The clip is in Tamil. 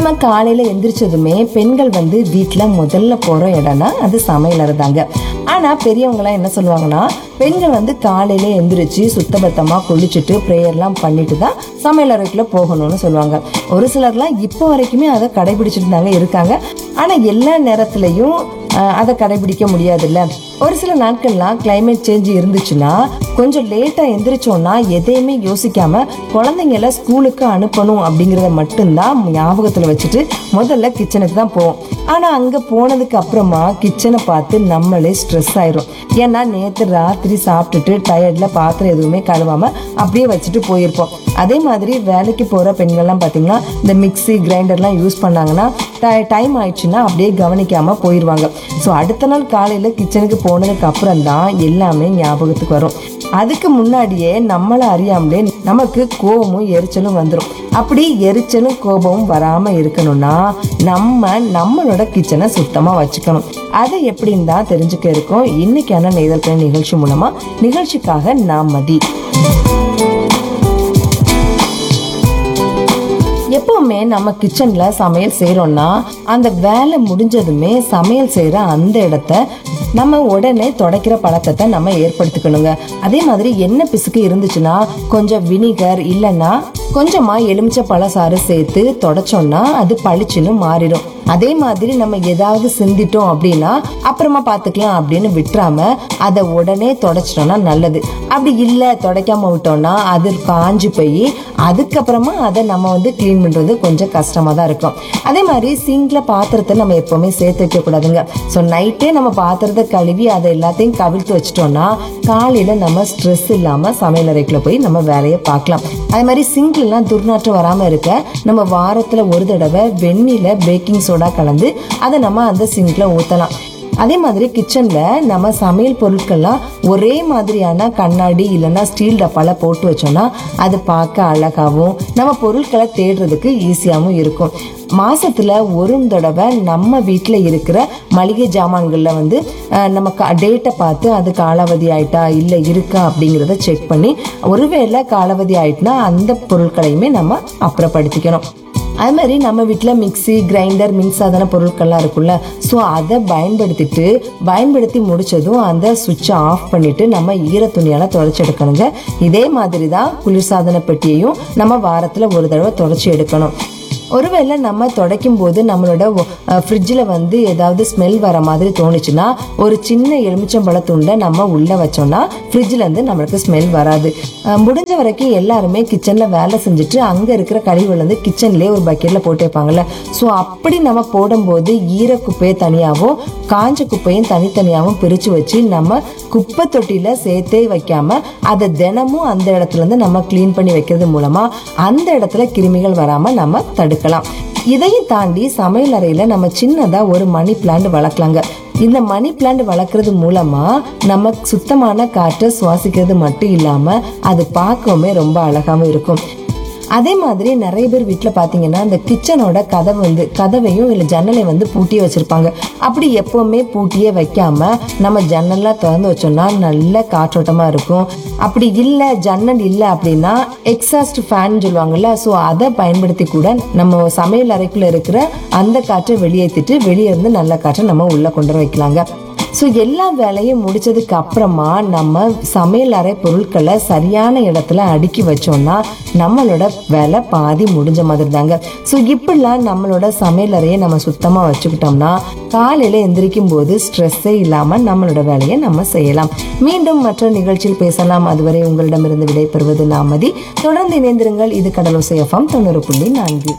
பொதுவாக காலையில் எந்திரிச்சதுமே பெண்கள் வந்து வீட்டில் முதல்ல போகிற இடம்னா அது சமையலறை தாங்க ஆனால் பெரியவங்களாம் என்ன சொல்லுவாங்கன்னா பெண்கள் வந்து காலையில எந்திரிச்சு சுத்தபத்தமாக குளிச்சுட்டு ப்ரேயர்லாம் பண்ணிட்டு தான் சமையலறைக்குள்ளே போகணும்னு சொல்லுவாங்க ஒரு சிலர்லாம் இப்போ வரைக்குமே அதை கடைபிடிச்சிட்டு தாங்க இருக்காங்க ஆனால் எல்லா நேரத்துலையும் ஆஹ் அதை கடைபிடிக்க முடியாதுல்ல ஒரு சில நாட்கள்லாம் climate சேஞ்ச் இருந்துச்சுன்னா கொஞ்சம் லேட்டாக எந்திரிச்சோன்னா எதையுமே யோசிக்காம குழந்தைங்கள ஸ்கூலுக்கு அனுப்பணும் அப்படிங்கிறத மட்டும்தான் ஞாபகத்தில் வச்சுட்டு முதல்ல கிச்சனுக்கு தான் போவோம் ஆனால் அங்கே போனதுக்கு அப்புறமா கிச்சனை பார்த்து நம்மளே ஸ்ட்ரெஸ் ஆயிரும் ஏன்னா நேற்று ராத்திரி சாப்பிட்டுட்டு டயர்டில் பாத்திரம் எதுவுமே கழுவாமல் அப்படியே வச்சுட்டு போயிருப்போம் அதே மாதிரி வேலைக்கு போகிற பெண்கள்லாம் பார்த்தீங்கன்னா இந்த மிக்ஸி கிரைண்டர்லாம் யூஸ் பண்ணாங்கன்னா டைம் ஆயிடுச்சுன்னா அப்படியே கவனிக்காமல் போயிடுவாங்க ஸோ அடுத்த நாள் காலையில் கிச்சனுக்கு போனதுக்கு அப்புறம் தான் எல்லாமே ஞாபகத்துக்கு வரும் அதுக்கு முன்னாடியே நம்மளை அறியாமலே நமக்கு கோபமும் எரிச்சலும் வந்துடும் அப்படி எரிச்சலும் கோபமும் வராமல் இருக்கணும்னா நம்ம நம்மளோட கிச்சனை சுத்தமாக வச்சுக்கணும் அதை எப்படின்னு தான் தெரிஞ்சுக்க இருக்கோம் இன்னைக்கான நெய்தல் பயன் நிகழ்ச்சி மூலமாக நிகழ்ச்சிக்காக நாம் மதி எப்பவுமே நம்ம கிச்சன்ல சமையல் செய்றோம்னா அந்த வேலை முடிஞ்சதுமே சமையல் செய்யற அந்த இடத்த நம்ம உடனே துடைக்கிற பழக்கத்தை நம்ம ஏற்படுத்திக்கணுங்க அதே மாதிரி என்ன பிசுக்கு இருந்துச்சுன்னா கொஞ்சம் வினிகர் இல்லைன்னா கொஞ்சமா எலுமிச்சை பழசாறு சேர்த்து தொடச்சோம்னா அது பளிச்சுன்னு மாறிடும் அதே மாதிரி நம்ம ஏதாவது சிந்திட்டோம் அப்படின்னா அப்புறமா பார்த்துக்கலாம் அப்படின்னு விட்டுறாம அதை உடனே தொடச்சிட்டோம்னா நல்லது அப்படி இல்லை துடைக்காம விட்டோம்னா அது காஞ்சு போய் அதுக்கப்புறமா அதை நம்ம வந்து க்ளீன் பண்ணுறது கொஞ்சம் கஷ்டமாக தான் இருக்கும் அதே மாதிரி சிங்கில் பாத்திரத்தை நம்ம எப்போவுமே சேர்த்து வைக்கக்கூடாதுங்க ஸோ நைட்டே நம்ம பாத்திரத்தை கழுவி அதை எல்லாத்தையும் கவிழ்த்து வச்சிட்டோம்னா காலையில் நம்ம ஸ்ட்ரெஸ் இல்லாமல் சமையலறைக்குள்ள போய் நம்ம வேலையை பார்க்கலாம் அதே மாதிரி சிங்க்லாம் துர்நாற்றம் வராமல் இருக்க நம்ம வாரத்தில் ஒரு தடவை வெந்நில பேக்கிங் சோடா கலந்து அதை நம்ம அந்த சிங்கில் ஊற்றலாம் அதே மாதிரி கிச்சனில் நம்ம சமையல் பொருட்கள்லாம் ஒரே மாதிரியான கண்ணாடி இல்லைன்னா ஸ்டீல் டப்பால போட்டு வச்சோம்னா அது பார்க்க அழகாகவும் நம்ம பொருட்களை தேடுறதுக்கு ஈஸியாகவும் இருக்கும் மாசத்துல ஒரு தடவை நம்ம வீட்டில் இருக்கிற மளிகை ஜாமான்களில் வந்து அஹ், நம்ம டேட்டை பார்த்து அது காலாவதி ஆயிட்டா இல்லை இருக்கா அப்படிங்கிறத செக் பண்ணி ஒருவேளை காலாவதி ஆயிட்டுனா அந்த பொருட்களையுமே நம்ம அப்புறப்படுத்திக்கணும் அது மாதிரி நம்ம வீட்டில் மிக்ஸி கிரைண்டர் மின்சாதன பொருட்கள்லாம் இருக்குல்ல ஸோ அதை பயன்படுத்திட்டு பயன்படுத்தி முடிச்சதும் அந்த சுவிட்சை ஆஃப் பண்ணிட்டு நம்ம ஈர துணியால் தொடச்சி எடுக்கணுங்க இதே மாதிரி தான் குளிர்சாதன பெட்டியையும் நம்ம வாரத்தில் ஒரு தடவை தொடச்சி எடுக்கணும் ஒருவேளை நம்ம துடைக்கும் போது நம்மளோட ஃப்ரிட்ஜில் வந்து ஏதாவது ஸ்மெல் வர மாதிரி தோணுச்சுன்னா ஒரு சின்ன எலுமிச்சம்பழ துண்டை நம்ம உள்ளே வச்சோம்னா ஃப்ரிட்ஜில் இருந்து நம்மளுக்கு ஸ்மெல் வராது அஹ் முடிஞ்ச வரைக்கும் எல்லாருமே கிச்சனில் வேலை செஞ்சுட்டு அங்கே இருக்கிற கழிவுகள் வந்து கிச்சன்லேயே ஒரு பக்கெட்டில் போட்டு வைப்பாங்கல்ல ஸோ அப்படி நம்ம போடும்போது ஈர குப்பையை தனியாகவும் காஞ்ச குப்பையும் தனித்தனியாகவும் பிரித்து வச்சு நம்ம குப்பை தொட்டியில் சேர்த்தே வைக்காம அதை தினமும் அந்த இடத்துல இருந்து நம்ம க்ளீன் பண்ணி வைக்கிறது மூலமா அந்த இடத்துல கிருமிகள் வராம நம்ம தடுக்கலாம் இதையும் தாண்டி சமையல் அறையில நம்ம சின்னதா ஒரு மணி பிளான்ட் வளர்க்கலாங்க இந்த மணி பிளான்ட் வளர்க்கறது மூலமா நம்ம சுத்தமான காற்றை சுவாசிக்கிறது மட்டும் இல்லாம அது பார்க்கவுமே ரொம்ப அழகாவும் இருக்கும் அதே மாதிரி நிறைய பேர் வீட்டில் பார்த்தீங்கன்னா இந்த கிச்சனோட கதவு வந்து கதவையும் இல்லை ஜன்னலை வந்து பூட்டியே வச்சிருப்பாங்க அப்படி எப்பவுமே பூட்டியே வைக்காம நம்ம ஜன்னல்லாம் திறந்து வச்சோம்னா நல்ல காற்றோட்டமாக இருக்கும் அப்படி இல்லை ஜன்னல் இல்லை அப்படின்னா எக்ஸாஸ்ட் ஃபேன் சொல்லுவாங்கல்ல ஸோ அதை பயன்படுத்தி கூட நம்ம சமையல் அறைக்குள்ள இருக்கிற அந்த காற்றை வெளியேற்றிட்டு வெளியே இருந்து நல்ல காற்றை நம்ம உள்ள கொண்டு வர வைக்கலாங்க ஸோ எல்லா வேலையும் முடிச்சதுக்கு அப்புறமா நம்ம சமையல் அறை பொருட்களை சரியான இடத்துல அடுக்கி வச்சோம்னா நம்மளோட வேலை பாதி முடிஞ்ச மாதிரி தாங்க ஸோ இப்படிலாம் நம்மளோட சமையல் அறையை நம்ம சுத்தமாக வச்சுக்கிட்டோம்னா காலையில் எந்திரிக்கும் போது ஸ்ட்ரெஸ்ஸே இல்லாமல் நம்மளோட வேலையை நம்ம செய்யலாம் மீண்டும் மற்ற நிகழ்ச்சியில் பேசலாம் அதுவரை உங்களிடமிருந்து விடைபெறுவது நாமதி தொடர்ந்து இணைந்திருங்கள் இது கடலோசை எஃப்எம் தொண்ணூறு புள்ளி நான்கு